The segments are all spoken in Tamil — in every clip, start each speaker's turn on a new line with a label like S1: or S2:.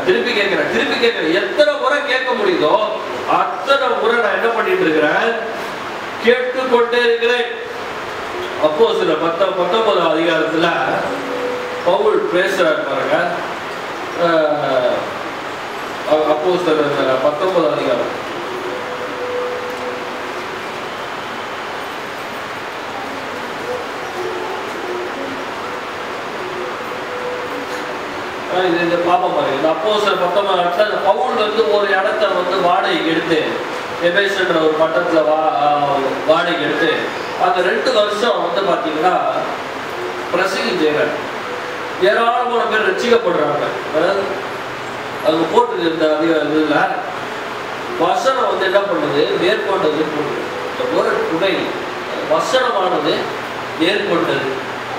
S1: திருப்பி கேட்கிறேன் திருப்பி கேட்கிறேன் எத்தனை முறை கேட்க முடியுதோ அத்தனை முறை நான் என்ன பண்ணிட்டு இருக்கிறேன் கேட்டுக்கொண்டே இருக்கிறேன் அப்போ சில பத்த பத்தொன்பதாம் அதிகாரத்துல பவுல் பேசுறாரு பாருங்க அப்போ சில பத்தொன்பதாம் அதிகாரம் ஆஹ் இது இந்த பாப்பா பாருங்க இந்த அப்போ சில பத்தொன்பது இடத்துல இந்த பவுல் வந்து ஒரு இடத்த வந்து வாடகைக்கு எடுத்து எபேஸ்ன்ற ஒரு பட்டத்துல வா ஆஹ் வாடகைக்கு எடுத்து அந்த ரெண்டு வருஷம் வந்து பாத்தீங்கன்னா பிரசங்கம் செய்கிறார் ஏராளமான பேர் ரசிக்கப்படுறாங்க அதாவது அங்க போட்டு இந்த அதிக இதுல வசனம் வந்து என்ன பண்ணுது மேற்கொண்டது போடுது இந்த ஒரு துணை வசனமானது மேற்கொண்டது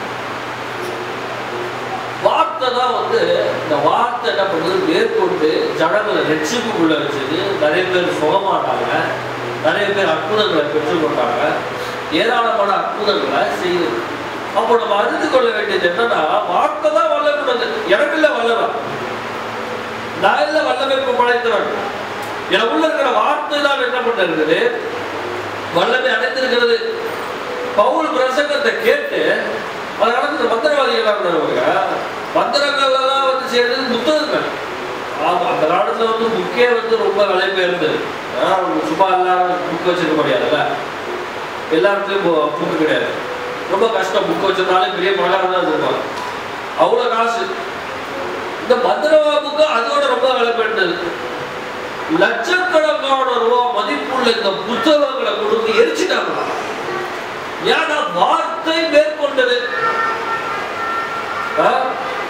S1: வார்த்தை தான் வந்து இந்த வார்த்தை என்ன பண்ணுது மேற்கொண்டு ஜனங்களை ரட்சிப்புக்குள்ள வச்சது நிறைய பேர் சுகமானாங்க நிறைய பேர் அற்புதங்களை பெற்றுக்கொண்டாங்க ஏராளமான அற்புதங்களை செய்யுது அப்போ நம்ம அறிந்து கொள்ள வேண்டியது என்னன்னா வார்த்தை தான் வல்லக்கூடாது எனக்கு இல்லை வல்லவன் நான் இல்லை வல்லமைப்பு படைத்தவன் எனக்குள்ள இருக்கிற வார்த்தை தான் என்ன பண்ண இருக்குது வல்லமை அடைந்திருக்கிறது பவுல் பிரசங்கத்தை கேட்டு அது நடக்குது மந்திரவாதிகளாக இருந்தவங்க மந்திரங்கள் எல்லாம் வந்து செய்யறது புத்தகங்கள் ஆமா அந்த காலத்துல வந்து புக்கே வந்து ரொம்ப விலை பெயர்ந்தது சும்மா எல்லாரும் புக் வச்சிருக்க முடியாதுல்ல எல்லாருக்கும் புக்கு கிடையாது ரொம்ப கஷ்டம் புக் வச்சிருந்தாலே பெரிய பணக்காரன் தான் இருப்பாங்க அவ்வளோ காசு இந்த மந்திரவா புக்கு அதோட ரொம்ப விலை பெயர்ந்தது லட்சக்கணக்கான ரூபா மதிப்புள்ள இந்த புத்தகங்களை கொடுத்து எரிச்சிட்டாங்க ஏன்னா வார்த்தை மேற்கொண்டது ஆ?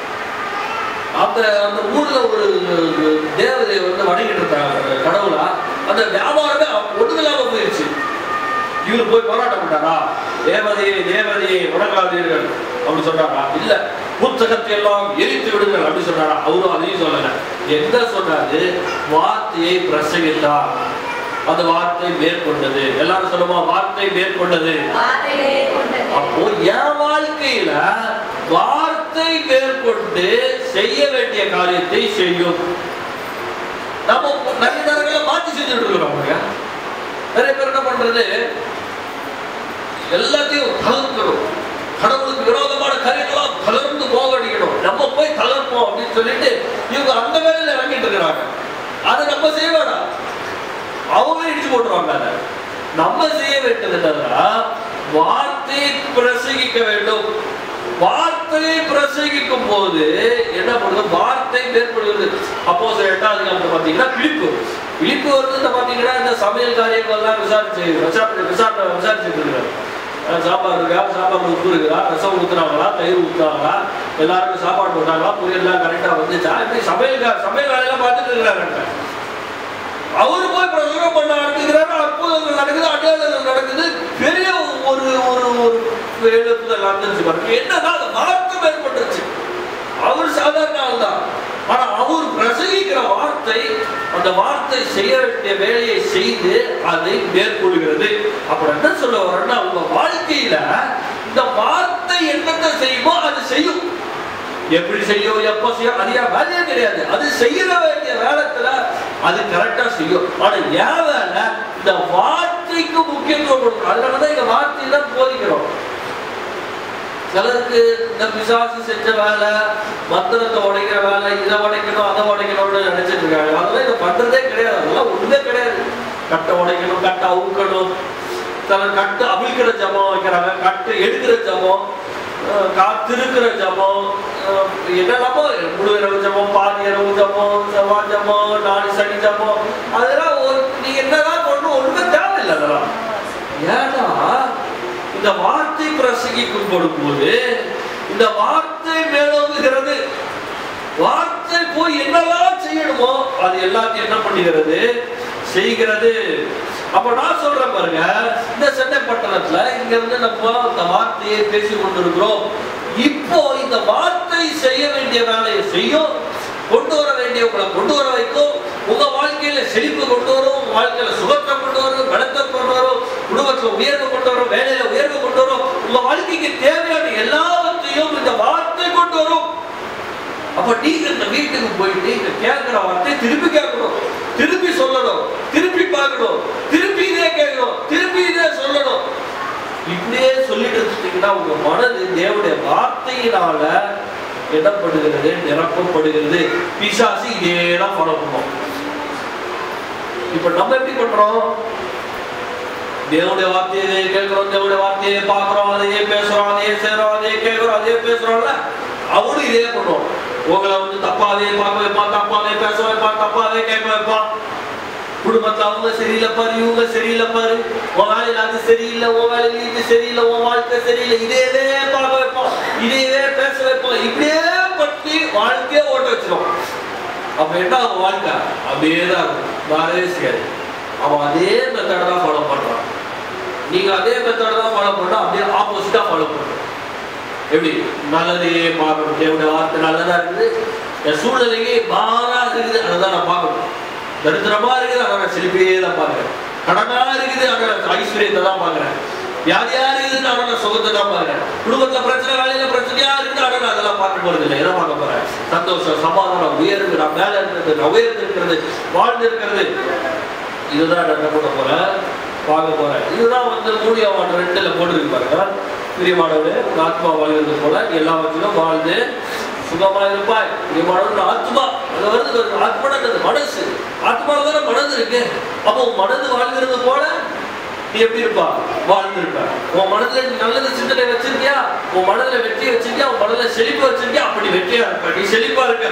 S1: அந்த அந்த ஊர்ல ஒரு தேவதை வந்து வணங்கிட்டு இருந்தாங்க கடவுளா அந்த வியாபாரமே ஒண்ணுமில்லாம போயிடுச்சு இவர் போய் போராட்டம் பண்ணாரா தேவதையே தேவதையே வணங்காதீர்கள் அப்படி சொன்னாரா இல்ல புத்தகத்தை எல்லாம் எரித்து விடுங்கள் அப்படி சொன்னாரா அவரும் அதையும் சொல்லல என்ன சொன்னாரு வார்த்தையை பிரசங்கித்தார் அந்த வார்த்தை மேற்கொண்டது எல்லாரும் சொல்லுமா வார்த்தை மேற்கொண்டது
S2: வார்த்தைகளே கொண்டது.
S1: அப்போ என் வாழ்க்கையில வார்த்தை மேற்கொண்டு செய்ய வேண்டிய காரியத்தை செய்யும் நம்ம நிறைய நேரங்கள மாத்தி செஞ்சுட்டு இருக்கிறோம் இல்லையா? நிறைய பேர் என்ன பண்றது எல்லாத்தையும் தகர்க்கிறோம் கடவுளுக்கு விரோதமான காரியங்களாம் தளர்ந்து போகடிக்கணும் நம்ம போய் தளர்ப்போம் அப்படின்னு சொல்லிட்டு இவங்க அந்த வேலையில இறங்கிட்டு இருக்கிறாங்க அதை நம்ம செய்ய வேண்டாம் அவங்களே இடிச்சு போட்டுருவாங்க அதை நம்ம செய்ய வேண்டியது என்னன்னா வார்த்தையை பிரசங்கிக்க வேண்டும் வார்த்தையை பிரசங்கிக்கும் போது என்ன பண்ணுது வார்த்தை மேற்படுகிறது அப்போ சில எட்டாவது காலத்துல பாத்தீங்கன்னா பிலிப்பு பிலிப்பு வந்து இந்த பாத்தீங்கன்னா இந்த சமையல் காரியங்கள்லாம் விசாரிச்சு விசாரணை விசாரணை விசாரிச்சுட்டு இருக்கிறாரு அஹ் சாப்பாடு இருக்கா சாப்பாடு உப்பு இருக்குதா ரசம் ஊத்துனாங்களா தயிர் ஊத்துனாங்களா எல்லாருக்கும் சாப்பாடு போட்டாங்களா புரியலாம் கரெக்டா வந்துச்சா இப்படி சமையல் கா- சமையல் வேலையெல்லாம் பார்த்துட்டு இருக்கிறாங்க அவரு போய் பிரசங்கம் பண்ண நடத்துகிறாரு அற்புதங்கள் நடக்குது அடையாளங்கள் நடக்குது பெரிய ஒரு ஒரு ஒரு எழுப்புதல் நடந்துச்சு பாருங்க என்னன்னா அந்த மாற்றம் ஏற்பட்டுச்சு அவர் சாதாரண ஆள் தான் ஆனா அவர் பிரசங்கிக்கிற வார்த்தை அந்த வார்த்தை செய்ய வேண்டிய வேலையை செய்து அதை மேற்கொள்கிறது அப்படி என்ன சொல்ல வரேன்னா உங்க வாழ்க்கையில இந்த வார்த்தை என்னத்தை செய்யுமோ அது செய்யும் எப்படி செய்யும் எப்போ செய்யும் அது என் வேலையே கிடையாது அது செய்யற வேண்டிய வேலைத்துல அது கரெக்டா செய்யும் ஆனா என் வேலை இந்த வார்த்தைக்கு முக்கியத்துவம் கொடுக்கணும் அதனாலதான் இந்த வார்த்தையை தான் போதிக்கிறோம் சிலருக்கு இந்த பிசாசு செஞ்ச வேலை மந்திரத்தை உடைக்கிற வேலை இதை உடைக்கணும் அதை உடைக்கணும்னு நினைச்சிட்டு இருக்காங்க அதெல்லாம் இதை பண்றதே கிடையாது அதெல்லாம் ஒண்ணுமே கிடையாது கட்டை உடைக்கணும் கட்டை அவுக்கணும் சிலர் கட்டு அவிழ்க்கிற ஜபம் வைக்கிறாங்க கட்டு எடுக்கிற ஜபம் அஹ் காத்திருக்கிற ஜபம் அஹ் என்னெல்லாமோ முழு இரவு ஜபம் பாதி இரவு ஜபம் செவ்வாய் ஜபம் நாலு சனி ஜபம் அதெல்லாம் ஒரு நீங்க என்னதான் பண்ணணும் ஒண்ணுமே தேவையில்லை அதெல்லாம் ஏன்னா இந்த வார்த்தை பிரசங்கிக்கும் போது இந்த வார்த்தை மேலோங்குகிறது வார்த்தை போய் என்னெல்லாம் செய்யணுமோ அது எல்லாத்தையும் என்ன பண்ணுகிறது செய்கிறது அப்ப நான் சொல்றேன் பாருங்க இந்த சென்னை பட்டணத்துல இங்க இருந்து நம்ம இந்த வார்த்தையை பேசி கொண்டிருக்கிறோம் இப்போ இந்த வார்த்தை செய்ய வேண்டிய வேலையை செய்யும் கொண்டு வர வேண்டியவங்களை கொண்டு வர வைக்கும் உங்க வாழ்க்கையில செழிப்பு கொண்டு வரும் உங்க வாழ்க்கையில சுகத்தை கொண்டு வரும் பலத்தை கொண்டு வரும் குடும்பத்துல உயர்வு கொண்டு வரும் வேலையில உயர்வு கொண்டு வரும் உங்க வாழ்க்கைக்கு தேவையான எல்லாவற்றையும் இந்த வார்த்தை கொண்டு வரும் அப்ப நீங்க இந்த வீட்டுக்கு போயிட்டு இங்க கேட்கிற வார்த்தை திருப்பி கேட்கணும் திருப்பி சொல்லணும் திருப்பி பார்க்கணும் திருப்பி இதே கேட்கணும் திருப்பி இதே சொல்லணும் இப்படியே சொல்லிட்டு இருந்துட்டீங்கன்னா உங்க மனது தேவனுடைய வார்த்தையினால என்னப்படுகிறது நிரப்பப்படுகிறது பிசாசு இதே தான் ஃபாலோ பண்ணும் இப்ப நம்ம எப்படி பண்றோம் தேவனுடைய வார்த்தையை கேட்கிறோம் தேவனுடைய வார்த்தையை பார்க்கிறோம் அதையே பேசுறோம் அதையே செய்றோம் அதையே கேட்கிறோம் அதையே பேசுறோம்ல அவனும் இதே பண்ணுவோம் உங்களை வந்து தப்பாவே பார்க்க வைப்பான் தப்பாவே பேச வைப்பான் தப்பாவே கேட்க வைப்பான் குடும்பத்துல அவங்க சரியில்லை பாரு இவங்க சரியில்லை பாரு உன் வேலையில அது சரியில்லை உன் வேலையில இது சரியில்லை உன் வாழ்க்கை சரியில்லை இதேவே பார்க்க வைப்பான் இதையவே பேச வைப்பான் இப்படியே பற்றி வாழ்க்கையே ஓட்ட வச்சிரும் அப்ப என்ன அவன் வாழ்க்கை அப்படியே தான் இருக்கும் மாறவே செய்யாது அவன் அதே மெத்தடை தான் ஃபாலோ பண்றான் நீங்க அதே மெத்தடை தான் ஃபாலோ பண்ணா அப்படியே ஆப்போசிட்டா ஃபாலோ பண்றோம் எப்படி நல்லதையே பார்க்கணும் தேவனுடைய வார்த்தை நல்லதா இருக்குது என் சூழ்நிலையே மாறா இருக்குது அதை தான் நான் பார்க்கணும் தரித்திரமா இருக்குது அதை நான் செழிப்பையே தான் பார்க்கிறேன் கடனா இருக்குது அதை நான் ஐஸ்வர்யத்தை தான் பார்க்கிறேன் வியாதியா இருக்குது ஆனால் நான் சுகத்தை தான் பார்க்கிறேன் குடும்பத்துல பிரச்சனை வேலையில பிரச்சனையா இருக்குது ஆனால் நான் அதெல்லாம் பார்க்க போறது இல்லை எதை பார்க்க போறேன் சந்தோஷம் சமாதானம் உயர்வு நான் மேல இருக்கிறது நான் உயர்ந்து இருக்கிறது வாழ்ந்து இருக்கிறது இதுதான் நான் என்ன பண்ண போறேன் பார்க்க போறேன் இதுதான் வந்து மூலியமான ரெண்டுல போட்டுருக்கு பாருங்க பிரியமானவரே உன் ஆத்மா வாழ்கிறது போல எல்லாவற்றிலும் வாழ்ந்து சுகமா இருப்பாய் பிரியமானவர் ஆத்மா அது வருது வருது ஆத்மானது மனசு ஆத்மால தானே மனது இருக்கு அப்போ உன் மனது வாழ்கிறது போல நீ எப்படி இருப்பா வாழ்ந்து இருப்ப உன் மனதுல நீ நல்லது சிந்தனை வச்சிருக்கியா உன் மனதுல வெற்றி வச்சிருக்கியா உன் மனதுல செழிப்பு வச்சிருக்கியா அப்படி வெற்றியா இருப்ப நீ செழிப்பா இருக்க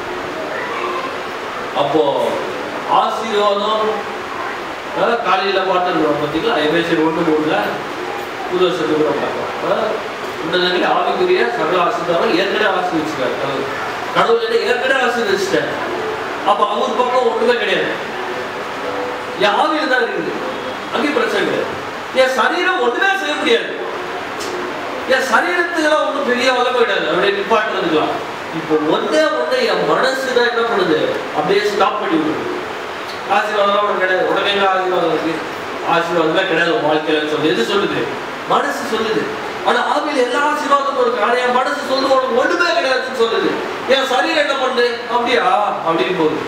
S1: அப்போ ஆசீர்வாதம் அஹ், காலையில பார்த்துருக்கோம் பார்த்தீங்களா எபேசியர் ஒன்று மூணுல புது வருஷத்துக்கு கூட பார்க்கலாம் உன்னதங்களே ஆவிக்குரிய சகல ஆசீர்வாதம் ஏற்கனவே ஆசீர்வச்சிருக்காரு கடவுள் கடவுள் என்ன ஏற்கனவே ஆசீர்வச்சிட்டார் அப்ப அவர் பக்கம் ஒண்ணுமே கிடையாது என் ஆவியில தான் இருக்குது அங்கே பிரச்சனை கிடையாது என் சரீரம் ஒண்ணுமே செய்ய முடியாது என் சரீரத்துக்கெல்லாம் ஒன்றும் பெரிய வளமை கிடையாது அப்படியே நிப்பாட்டுறதுக்கலாம் இப்போ ஒன்னே ஒண்ணு என் மனசு தான் என்ன பண்ணுது அப்படியே ஸ்டாப் பண்ணி விடுது ஆசீர்வாதம் உனக்கு கிடையாது உனக்கு எங்க ஆசீர்வாதம் இருக்கு ஆசீர்வாதமே கிடையாது உன் வாழ்க்கையில சொல்லி எது சொல்லுது மனசு சொல்லுது ஆனா ஆவியில எல்லா ஆசீர்வாதமும் இருக்கு ஆனா என் மனசு சொல்லுது உனக்கு ஒண்ணுமே கிடையாதுன்னு சொல்லுது என் சரீரம் என்ன பண்ணுது அப்படியா அப்படின்னு போகுது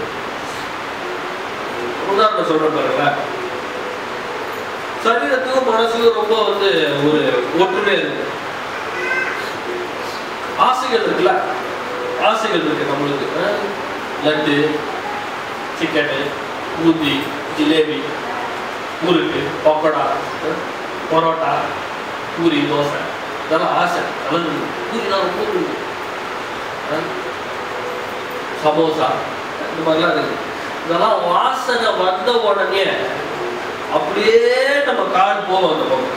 S1: உதாரணம் சொல்றேன் பாருங்களேன் சரீரத்துக்கும் மனசுக்கும் ரொம்ப வந்து ஒரு ஒற்றுமை இருக்கு ஆசைகள் இருக்குல்ல ஆசைகள் இருக்கு நம்மளுக்கு அஹ், லட்டு சிக்கனு பூந்தி ஜிலேபி முறுக்கு பக்கோடா அஹ், பரோட்டா பூரி தோசை இதெல்லாம் ஆசை அதெல்லாம் பூரினா ரொம்ப பிடிக்கும் அஹ், சமோசா இந்த மாதிரிலாம் இருக்கு இதெல்லாம் வாசனை வந்த உடனே அப்படியே நம்ம கால் போவோம் அந்த பக்கம்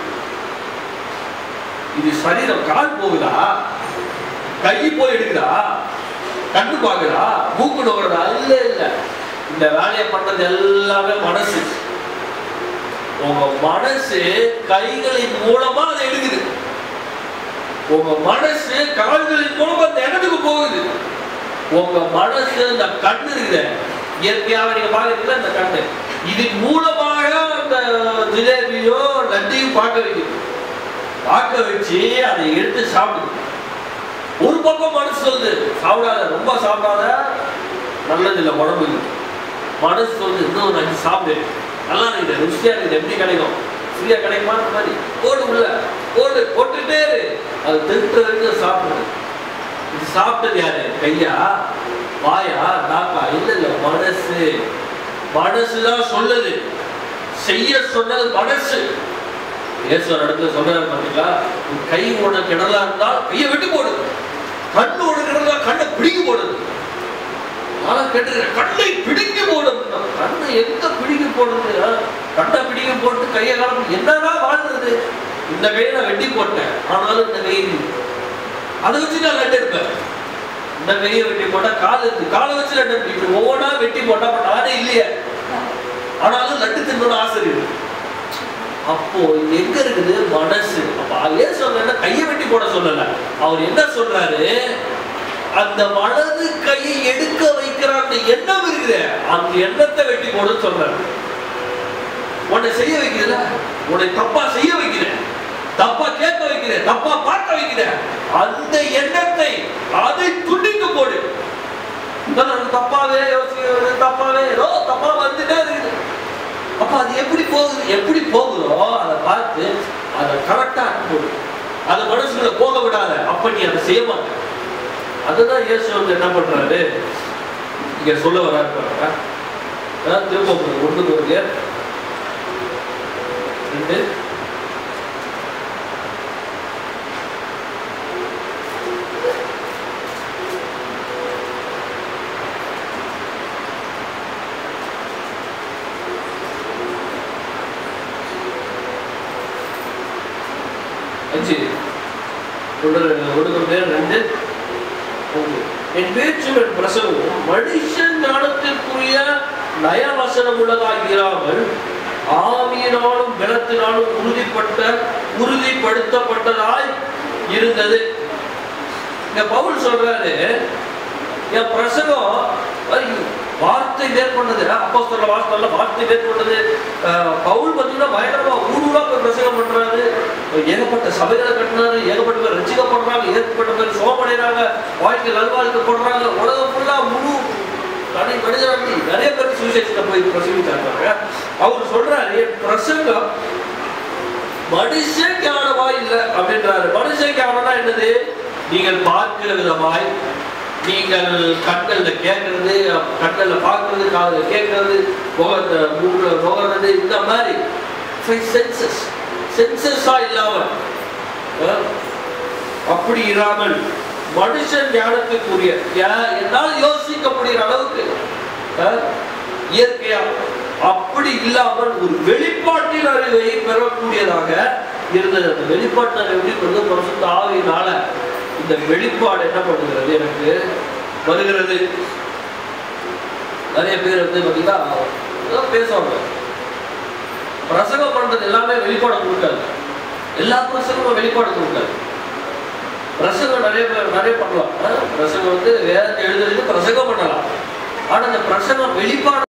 S1: இது சரீரம் கால் போகுதா கை போய் எடுக்குதா கண்ணு பாக்குதா மூக்கு நோக்குறதா இல்ல இல்ல இந்த வேலையை பண்றது எல்லாமே மனசு உங்க மனசு கைகளின் மூலமா அதை எடுக்குது உங்க மனசு கால்களின் மூலமா அந்த இடத்துக்கு போகுது உங்க மனசு இந்த கண்ணு இருக்குது இயற்கையாக நீங்க பாக்குறீங்களா இந்த கண்ணு இது மூலமாக அந்த ஜிலேபியோ லட்டையும் பார்க்க வைக்குது பார்க்க வச்சு அதை எடுத்து சாப்பிடுது ஒரு பக்கம் மனசு சொல்லுது சாப்பிடாத ரொம்ப சாப்பிடாத நல்லது இல்லை உடம்புக்கு மனசு சொல்லுது இன்னும் ஒரு அஞ்சு சாப்பிடு நல்லா இருக்குது ருசியா இருக்குது எப்படி கிடைக்கும் ஃப்ரீயா கிடைக்குமா அந்த மாதிரி போடு உள்ள போடு போட்டுட்டே இரு அது திருட்டு வரைக்கும் சாப்பிடுது இது சாப்பிட்டது யாரு கையா வாயா நாக்கா இல்ல இல்ல மனசு மனசுதான் சொல்லுது செய்ய சொன்னது மனசு இயேசு ஒரு இடத்துல சொல்றாரு பாத்தீங்களா உன் கை உனக்கு கிடலா இருந்தால் கையை விட்டு போடு கண்ணு உனக்கு கிடலா கண்ணை பிடிங்கி போடுது நான் கேட்டுக்கிறேன் கண்ணை பிடிங்கி போடும் கண்ணை எங்க பிடிங்கி போடுறது ஆ? கண்ணை பிடிங்கி போட்டு கையை காலம் என்னதான் வாழ்றது இந்த கையை நான் வெட்டி போட்டேன் ஆனாலும் இந்த கை அதை வச்சு நான் லட்டு எடுப்பேன் இந்த கையை வெட்டி போட்டா கால் இருக்கு காலை வச்சு லட்டு எடுப்பேன் இப்படி ஒவ்வொன்றா வெட்டி போட்டா அப்ப நானே இல்லையே ஆனாலும் லட்டு தின்னோட ஆசை இருக்கு அப்போ இது எங்க இருக்குது மனசு அப்ப ஏன் சொல்றேன்னா கையை வெட்டி போட சொல்லல அவர் என்ன சொல்றாரு அந்த வலது கையை எடுக்க வைக்கிற அந்த எண்ணம் இருக்குது அந்த எண்ணத்தை வெட்டி போடுன்னு சொல்றாரு உன்னை செய்ய வைக்கிறதுல உன்னை தப்பா செய்ய வைக்கிறேன் தப்பா கேட்க வைக்கிறேன் தப்பா பார்க்க வைக்கிறேன் அந்த எண்ணத்தை அதை துண்டித்து போடு இதெல்லாம் எனக்கு தப்பாவே யோசிக்கிறது தப்பாவே ஏதோ தப்பா வந்துட்டே இருக்குது அப்ப அது எப்படி போகுது எப்படி போகுதோ அதை பார்த்து அதை கரெக்டா போடு அதை மனுஷங்களை போக விடாத அப்ப நீ அதை செய்ய மாட்ட அதுதான் இயேசு வந்து என்ன பண்றாரு இங்க சொல்ல வராரு பாருங்க அதான் திரும்ப ஒன்று வருங்க ரெண்டு அஞ்சு ஒன்று ஒன்று பேர் ரெண்டு மூன்று. என் பேச்சும் என் பிரசவமும் மனுஷன் ஞானத்திற்குரிய நயவசனம் உள்ளதாகிறாமல் ஆவியினாலும் பலத்தினாலும் உறுதிப்பட்ட உறுதிப்படுத்தப்பட்டதாய் இருந்தது இங்க பவுல் சொல்றாரு என் பிரசங்கம் ஐயோ, வார்த்தை மேற்கொண்டது அப்போ சொல்ற வார்த்தை வார்த்தை மேற்கொண்டது அஹ், பவுல் பார்த்தீங்கன்னா பயங்கரமா ஊர் ஊரா போய் பிரசங்கம் பண்றாரு ஏகப்பட்ட சபைகளை கட்டினாரு ஏகப்பட்ட பேர் ரசிக்கப்படுறாங்க ஏகப்பட்ட பேர் சோமடைறாங்க வாழ்க்கை நல்வாழ்க்கப்படுறாங்க உலகம் ஃபுல்லா முழு தனி மனிதராண்டி நிறைய பேர் சுவிசேஷத்தை போய் பிரசங்கிச்சாங்க அவர் சொல்றாரு என் பிரசங்கம் மனுஷ ஞானமா இல்ல அப்படின்றாரு மனுஷ ஞானம்னா என்னது நீங்கள் பார்க்கிற விதமாய் நீங்கள் கண்கள்ல கேட்கறது கண்கள்ல பார்க்கறது காதுல கேட்கறது முகத்தை மூக்குல நுகர்றது இந்த மாதிரி சென்சஸ் சென்சஸா இல்லாமல் அஹ், அப்படி இராமல் மனுஷன் ஞானத்துக்குரிய யா- என்னால் யோசிக்க முடிகிற அளவுக்கு அஹ், இயற்கையா அப்படி இல்லாமல் ஒரு வெளிப்பாட்டின் அறிவை பெறக்கூடியதாக இருந்தது அந்த வெளிப்பாட்டு அறிவு வந்து பரிசுத்த ஆவியினால இந்த வெளிப்பாடு என்ன பண்ணுகிறது எனக்கு வருகிறது நிறைய பேர் வந்து பார்த்தீங்கன்னா ஏதோ பேசுவாங்க பிரசங்கம் பண்றது எல்லாமே வெளிப்பாடு கொடுக்காது எல்லா பிரசங்கமும் வெளிப்பாடு கொடுக்காது பிரசங்கம் நிறைய பேர் நிறைய பண்ணலாம் அஹ் பிரசங்கம் வந்து வேதத்தை எழுதுறது பிரசங்கம் பண்ணலாம் ஆனா அந்த பிரசங்கம் வெளிப்பாடு